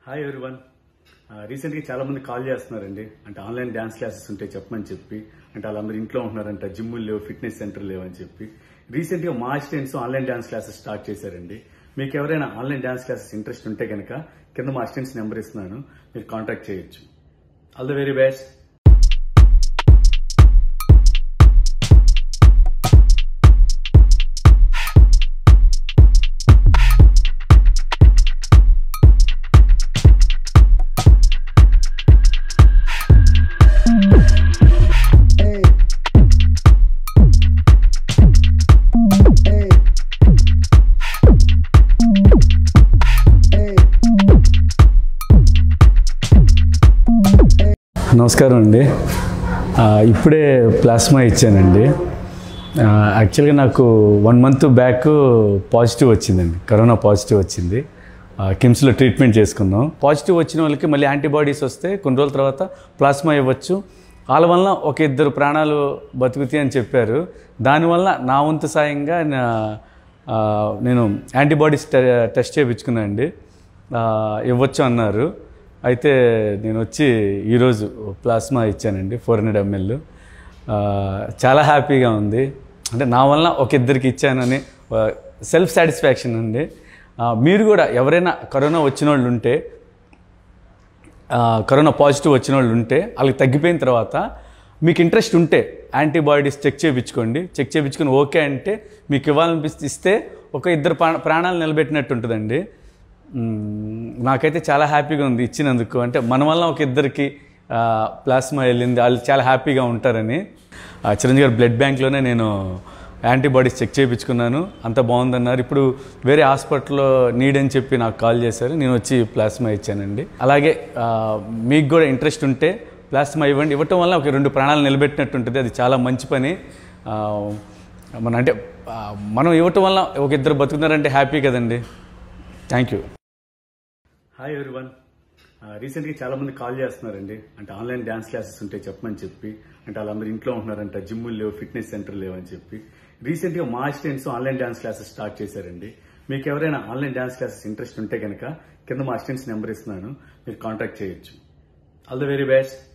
hi everyone రీసెంట్గా చాలా మంది కాల్ చేస్తున్నారండి అంటే ఆన్లైన్ డ్యాన్స్ క్లాసెస్ ఉంటే చెప్పమని చెప్పి అంటే వాళ్ళందరూ ఇంట్లో ఉంటున్నారంట జిమ్ములు లేవు ఫిట్నెస్ సెంటర్ లేవని చెప్పి రీసెంట్గా మా students online dance classes start చేశారండి మీకు ఎవరైనా ఆన్లైన్ డ్యాన్స్ క్లాసెస్ ఇంట్రెస్ట్ ఉంటే కనుక కింద మా స్టూడెంట్స్ నెంబర్ ఇస్తున్నాను మీరు కాంటాక్ట్ చేయొచ్చు ఆల్ ద వెరీ బెస్ట్ నమస్కారం అండి ఆ, ఇప్పుడే ప్లాస్మా ఇచ్చానండి ఆ, యాక్చువల్గా నాకు వన్ మంత్ బ్యాక్ పాజిటివ్ వచ్చిందండి కరోనా పాజిటివ్ వచ్చింది ఆ, కిమ్స్లో ట్రీట్మెంట్ చేసుకున్నాం పాజిటివ్ వచ్చిన వాళ్ళకి మళ్ళీ యాంటీబాడీస్ వస్తే కొన్ని రోజుల తర్వాత ప్లాస్మా ఇవ్వచ్చు వాళ్ళ వల్ల ఒక ఇద్దరు ప్రాణాలు బతుకుతాయి అని చెప్పారు దానివల్ల నా వంతు సాయంగా నా- ఆ, నేను యాంటీబాడీస్ టె టెస్ట్ చేయించుకున్నాను అండి ఆ, ఇవ్వచ్చు అన్నారు అయితే నేను వచ్చి ఈరోజు ప్లాస్మా ఇచ్చానండి ఫోర్ హండ్రెడ్ ఎంఎల్ చాలా హ్యాపీగా ఉంది అంటే నా వల్ల ఒక ఇద్దరికి ఇచ్చానని సెల్ఫ్ సాటిస్ఫాక్షన్ అండి ఆ, మీరు కూడా ఎవరైనా కరోనా వచ్చిన వాళ్ళు ఉంటే ఆ, కరోనా పాజిటివ్ వచ్చిన వాళ్ళు ఉంటే వాళ్ళకి తగ్గిపోయిన తర్వాత మీకు ఇంట్రెస్ట్ ఉంటే యాంటీబాడీస్ చెక్ చేయించుకోండి చెక్ చేయించుకొని ఓకే అంటే మీకు ఇవ్వాలనిపిస్తే ఇస్తే ఒక ఇద్దరు ప్రాణ- ప్రాణాలు నిలబెట్టినట్టు ఉంటుందండి మ్మ్, నాకైతే చాలా హ్యాపీగా ఉంది ఇచ్చినందుకు అంటే మన వల్ల ఒక ఇద్దరికి ఆ, ప్లాస్మా వెళ్ళింది వాళ్ళు చాలా హ్యాపీగా ఉంటారని ఆ, చిరంజీవి గారి బ్లడ్ బ్యాంక్లోనే నేను యాంటీబాడీస్ చెక్ చేయించుకున్నాను అంత బాగుందన్నారు ఇప్పుడు వేరే హాస్పిటల్లో నీడ్ అని చెప్పి నాకు కాల్ చేశారు నేను వచ్చి ప్లాస్మా ఇచ్చానండి అలాగే ఆ, మీకు కూడా ఇంట్రెస్ట్ ఉంటే ప్లాస్మా ఇవ్వండి ఇవ్వటం వల్ల ఒక రెండు ప్రాణాలు నిలబెట్టినట్టు ఉంటుంది అది చాలా మంచి పని ఆ, మన అంటే ఆ, మనం ఇవ్వటం వల్ల ఒక ఇద్దరు బతుకున్నారంటే హ్యాపీ కదండి థ్యాంక్ యూ హాయ్ ఎవరివన్ రీసెంట్గా చాలా మంది కాల్ చేస్తున్నారండి అంటే ఆన్లైన్ డ్యాన్స్ క్లాసెస్ ఉంటే చెప్పమని చెప్పి అంటే వాళ్ళందరూ ఇంట్లో ఉంటున్నారంట జిమ్ములు లేవు ఫిట్నెస్ సెంటర్ లేవు అని చెప్పి రీసెంట్గా మా students online dance classes start చేశారండి మీకు ఎవరైనా ఆన్లైన్ డ్యాన్స్ క్లాసెస్ ఇంట్రెస్ట్ ఉంటే కనుక కింద మా స్టూడెంట్స్ నెంబర్ ఇస్తున్నాను మీరు కాంటాక్ట్ చేయొచ్చు ఆల్ ద వెరీ బెస్ట్